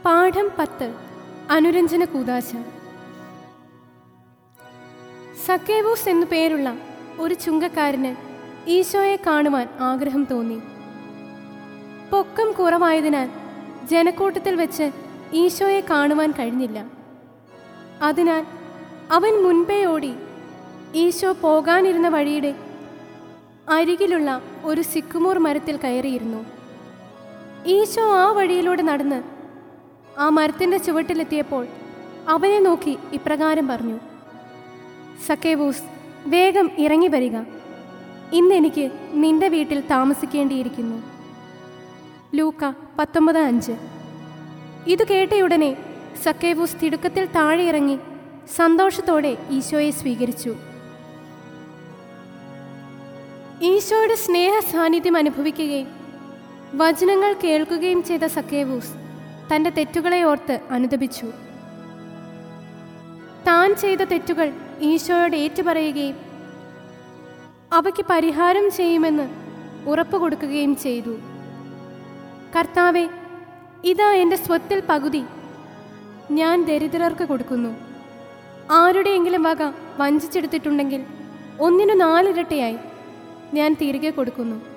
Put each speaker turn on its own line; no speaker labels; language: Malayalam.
പാഠം പത്ത് അനുരഞ്ജന കൂതാശ സക്കേവൂസ് എന്നു പേരുള്ള ഒരു ചുങ്കക്കാരന് ഈശോയെ കാണുവാൻ ആഗ്രഹം തോന്നി പൊക്കം കുറവായതിനാൽ ജനക്കൂട്ടത്തിൽ വെച്ച് ഈശോയെ കാണുവാൻ കഴിഞ്ഞില്ല അതിനാൽ അവൻ മുൻപേ ഓടി ഈശോ പോകാനിരുന്ന വഴിയുടെ അരികിലുള്ള ഒരു സിക്കുമൂർ മരത്തിൽ കയറിയിരുന്നു ഈശോ ആ വഴിയിലൂടെ നടന്ന് ആ മരത്തിൻ്റെ ചുവട്ടിലെത്തിയപ്പോൾ അവനെ നോക്കി ഇപ്രകാരം പറഞ്ഞു സക്കേവൂസ് വേഗം ഇറങ്ങി വരിക ഇന്ന് എനിക്ക് നിന്റെ വീട്ടിൽ താമസിക്കേണ്ടിയിരിക്കുന്നു ലൂക്ക പത്തൊമ്പത് അഞ്ച് ഇത് കേട്ടയുടനെ സക്കേവൂസ് തിടുക്കത്തിൽ താഴെ ഇറങ്ങി സന്തോഷത്തോടെ ഈശോയെ സ്വീകരിച്ചു ഈശോയുടെ സ്നേഹ സാന്നിധ്യം അനുഭവിക്കുകയും വചനങ്ങൾ കേൾക്കുകയും ചെയ്ത സക്കേവൂസ് തൻ്റെ തെറ്റുകളെ ഓർത്ത് അനുദപിച്ചു താൻ ചെയ്ത തെറ്റുകൾ ഈശോയോട് ഏറ്റുപറയുകയും അവയ്ക്ക് പരിഹാരം ചെയ്യുമെന്ന് ഉറപ്പു കൊടുക്കുകയും ചെയ്തു കർത്താവെ ഇതാ എൻ്റെ സ്വത്തിൽ പകുതി ഞാൻ ദരിദ്രർക്ക് കൊടുക്കുന്നു ആരുടെയെങ്കിലും വക വഞ്ചിച്ചെടുത്തിട്ടുണ്ടെങ്കിൽ ഒന്നിനു നാലിരട്ടിയായി ഞാൻ തിരികെ കൊടുക്കുന്നു